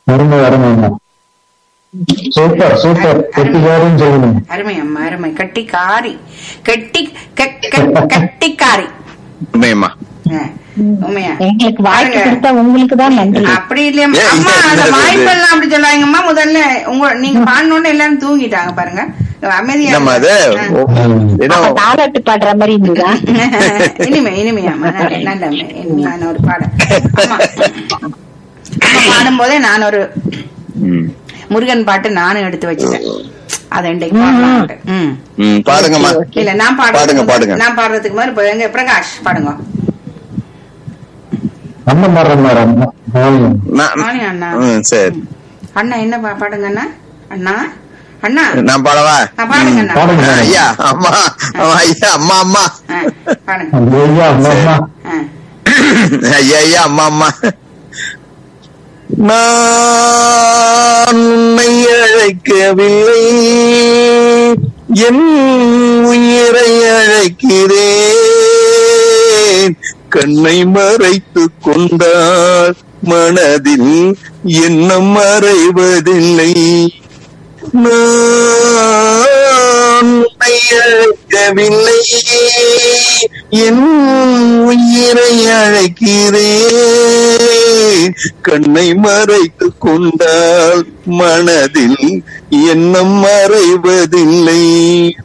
அருமை அருமைங்க super super கெட்டிக்காரன்னு சொல்லணும் அருமை அம்மா அருமை கட்டிக்காரி கெட்டி கெ- கெ- கெட்டிக்காரி உண்மையம்மா ஆ, உண்மையா எங்களுக்கு வாய்ப்பு பாருங்க. கொடுத்த உங்களுக்கு தான் நன்றி அப்படி இல்லையா ஏன் அம்மா இல்ல, அந்த இல்ல, வாய்ப்பெல்லாம் அப்படி சொல்லாங்கம்மா முதல்ல உங்க நீங்க பாடணும்னு எல்லாரும் தூங்கிட்டாங்க பாருங்க அமைதியா நம்ம அது இருங்க. ஏன்னா அப்ப தாலாட்டு பாடுற மாதிரி இருந்ததா இனிமே இனிமையாமா நல்ல நல்ல இனிமையான ஒரு பாடம் ஆமா. அம்மா பாடும்போதே நான் ஒரு ம். முருகன் பாட்டு நானும் எடுத்து வச்சுட்டேன் அதை இன்றைக்கு பாடலாம்ட்டு. ம் ம், பாடுங்கம்மா இல்ல நான் பாடுங்க, பாடுறதுக்கு பாடுங்க. நான் பாடுறதுக்கு மாதிரி இப்ப எங்க பிரகாஷ் பாடுங்க நம்ம மரம் மரம் நான் வாணி அண்ணா ம், சரி அண்ணா என்ன பா- பாடுங்க அண்ணா அண்ணா அண்ணா நான் பாடவா ஆ, பாடுங்க அண்ணா பாடுங்க. ஐயா அம்மா அம்மா, ஐயா அம்மா அம்மா ஆ, பாடுங்க ஐயா அம்மா அம்மா ஆ. ஐயா ஐயா அம்மா அம்மா நான் உன்னை அழைக்கவில்லை என் உயிரை அழைக்கிறேன் கண்ணை மறைத்துக் கொண்டால் மனதில் எண்ணம் மறைவதில்லை நான் உன்னை அழைக்கவில்லை என் உயிரை அழைக்கிறேன் கண்ணை மறைத்துக் கொண்டால் மனதில் எண்ணம் மறைவதில்லை